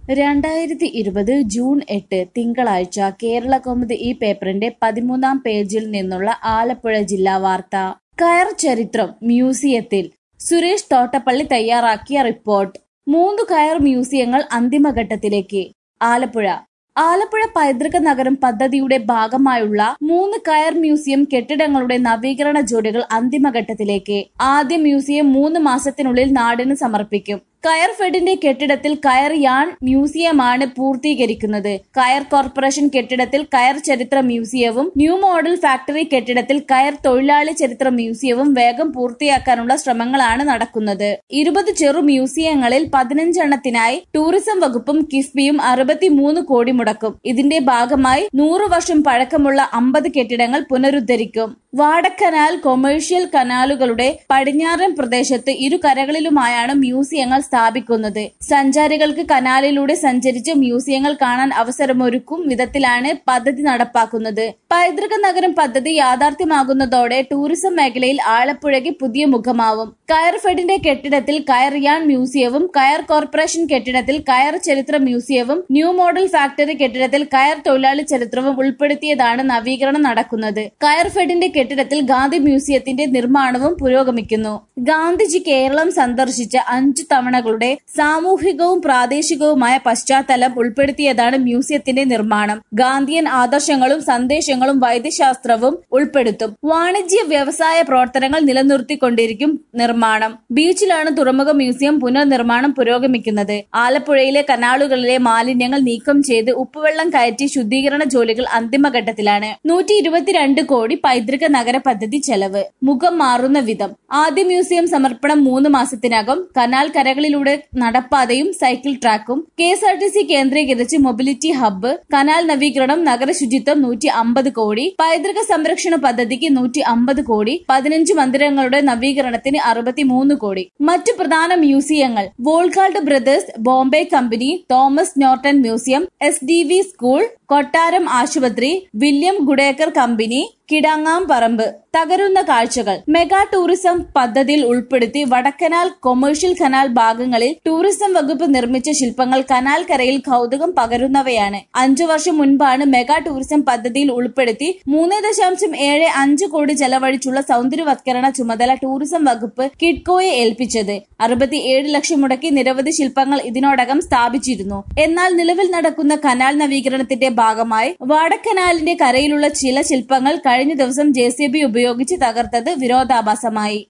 രണ്ടായിരത്തി ഇരുപത് ജൂൺ എട്ട് തിങ്കളാഴ്ച കേരളകൗമുദി ഈ പേപ്പറിന്റെ പതിമൂന്നാം പേജിൽ നിന്നുള്ള ആലപ്പുഴ ജില്ലാ വാർത്ത കയർ ചരിത്രം മ്യൂസിയത്തിൽ സുരേഷ് തോട്ടപ്പള്ളി തയ്യാറാക്കിയ റിപ്പോർട്ട് മൂന്ന് കയർ മ്യൂസിയങ്ങൾ അന്തിമഘട്ടത്തിലേക്ക് ആലപ്പുഴ ആലപ്പുഴ പൈതൃക നഗരം പദ്ധതിയുടെ ഭാഗമായുള്ള മൂന്ന് കയർ മ്യൂസിയം കെട്ടിടങ്ങളുടെ നവീകരണ ജോലികൾ അന്തിമഘട്ടത്തിലേക്ക് ആദ്യ മ്യൂസിയം മൂന്ന് മാസത്തിനുള്ളിൽ നാടിന് സമർപ്പിക്കും കയർ ഫെഡിന്റെ കെട്ടിടത്തിൽ കയർ യാൺ മ്യൂസിയമാണ് പൂർത്തീകരിക്കുന്നത് കയർ കോർപ്പറേഷൻ കെട്ടിടത്തിൽ കയർ ചരിത്ര മ്യൂസിയവും ന്യൂ മോഡൽ ഫാക്ടറി കെട്ടിടത്തിൽ കയർ തൊഴിലാളി ചരിത്ര മ്യൂസിയവും വേഗം പൂർത്തിയാക്കാനുള്ള ശ്രമങ്ങളാണ് നടക്കുന്നത് ഇരുപത് ചെറു മ്യൂസിയങ്ങളിൽ പതിനഞ്ചെണ്ണത്തിനായി ടൂറിസം വകുപ്പും കിഫ്ബിയും അറുപത്തിമൂന്ന് കോടി മുടക്കും ഇതിന്റെ ഭാഗമായി നൂറു വർഷം പഴക്കമുള്ള അമ്പത് കെട്ടിടങ്ങൾ പുനരുദ്ധരിക്കും വാടക്കനാൽ കൊമേഴ്ഷ്യൽ കനാലുകളുടെ പടിഞ്ഞാറൻ പ്രദേശത്ത് ഇരു കരകളിലുമായാണ് മ്യൂസിയങ്ങൾ സ്ഥാപിക്കുന്നത് സഞ്ചാരികൾക്ക് കനാലിലൂടെ സഞ്ചരിച്ച് മ്യൂസിയങ്ങൾ കാണാൻ അവസരമൊരുക്കും വിധത്തിലാണ് പദ്ധതി നടപ്പാക്കുന്നത് പൈതൃക നഗരം പദ്ധതി യാഥാർത്ഥ്യമാകുന്നതോടെ ടൂറിസം മേഖലയിൽ ആലപ്പുഴയ്ക്ക് പുതിയ മുഖമാവും കയർ ഫെഡിന്റെ കെട്ടിടത്തിൽ കയർ യാൺ മ്യൂസിയവും കയർ കോർപ്പറേഷൻ കെട്ടിടത്തിൽ കയർ ചരിത്ര മ്യൂസിയവും ന്യൂ മോഡൽ ഫാക്ടറി കെട്ടിടത്തിൽ കയർ തൊഴിലാളി ചരിത്രവും ഉൾപ്പെടുത്തിയതാണ് നവീകരണം നടക്കുന്നത് കയർ ഫെഡിന്റെ കെട്ടിടത്തിൽ ഗാന്ധി മ്യൂസിയത്തിന്റെ നിർമ്മാണവും പുരോഗമിക്കുന്നു ഗാന്ധിജി കേരളം സന്ദർശിച്ച അഞ്ചു തവണകളുടെ സാമൂഹികവും പ്രാദേശികവുമായ പശ്ചാത്തലം ഉൾപ്പെടുത്തിയതാണ് മ്യൂസിയത്തിന്റെ നിർമ്മാണം ഗാന്ധിയൻ ആദർശങ്ങളും സന്ദേശങ്ങളും വൈദ്യശാസ്ത്രവും ഉൾപ്പെടുത്തും വാണിജ്യ വ്യവസായ പ്രവർത്തനങ്ങൾ നിലനിർത്തിക്കൊണ്ടിരിക്കും നിർമ്മാണം ബീച്ചിലാണ് തുറമുഖ മ്യൂസിയം പുനർനിർമ്മാണം പുരോഗമിക്കുന്നത് ആലപ്പുഴയിലെ കനാലുകളിലെ മാലിന്യങ്ങൾ നീക്കം ചെയ്ത് ഉപ്പുവെള്ളം കയറ്റി ശുദ്ധീകരണ ജോലികൾ അന്തിമഘട്ടത്തിലാണ് നൂറ്റി ഇരുപത്തിരണ്ട് കോടി പൈതൃക നഗര പദ്ധതി ചെലവ് മുഖം മാറുന്ന വിധം ആദ്യ മ്യൂസിയം സമർപ്പണം മൂന്ന് മാസത്തിനകം കനാൽ കരകളിലൂടെ നടപ്പാതയും സൈക്കിൾ ട്രാക്കും K S R T C കേന്ദ്രീകരിച്ച് മൊബിലിറ്റി ഹബ്ബ് കനാൽ നവീകരണം നഗരശുചിത്വം നൂറ്റി അമ്പത് കോടി പൈതൃക സംരക്ഷണ പദ്ധതിക്ക് നൂറ്റി അമ്പത് കോടി പതിനഞ്ച് മന്ദിരങ്ങളുടെ നവീകരണത്തിന് അറുപത്തിമൂന്ന് കോടി മറ്റു പ്രധാന മ്യൂസിയങ്ങൾ Volkart brothers Bombay company Thomas Norton museum S D V school കൊട്ടാരം ആശുപത്രി വില്യം ഗുഡേക്കർ കമ്പനി കിടങ്ങാം പറമ്പ് തകരുന്ന കാഴ്ചകൾ മെഗാ ടൂറിസം പദ്ധതിയിൽ ഉൾപ്പെടുത്തി വടക്കനാൽ കൊമേഴ്ഷ്യൽ കനാൽ ഭാഗങ്ങളിൽ ടൂറിസം വകുപ്പ് നിർമ്മിച്ച ശില്പങ്ങൾ കനാൽ കരയിൽ കൗതുകം പകരുന്നവയാണ് അഞ്ചു വർഷം മുൻപാണ് മെഗാ ടൂറിസം പദ്ധതിയിൽ ഉൾപ്പെടുത്തി മൂന്ന് ദശാംശം ഏഴ് അഞ്ച് കോടി ചെലവഴിച്ചുള്ള സൗന്ദര്യവത്കരണ ചുമതല ടൂറിസം വകുപ്പ് കിഡ്കോയെ ഏൽപ്പിച്ചത് അറുപത്തിയേഴ് ലക്ഷം മുടക്കി നിരവധി ശില്പങ്ങൾ ഇതിനോടകം സ്ഥാപിച്ചിരുന്നു എന്നാൽ നിലവിൽ നടക്കുന്ന കനാൽ നവീകരണത്തിന്റെ ഭാഗമായി വാടക്കനാലിന്റെ കരയിലുള്ള ചില ശില്പങ്ങൾ കഴിഞ്ഞ ദിവസം ജെ ഉപയോഗിച്ച് തകർത്തത് വിരോധാഭാസമായി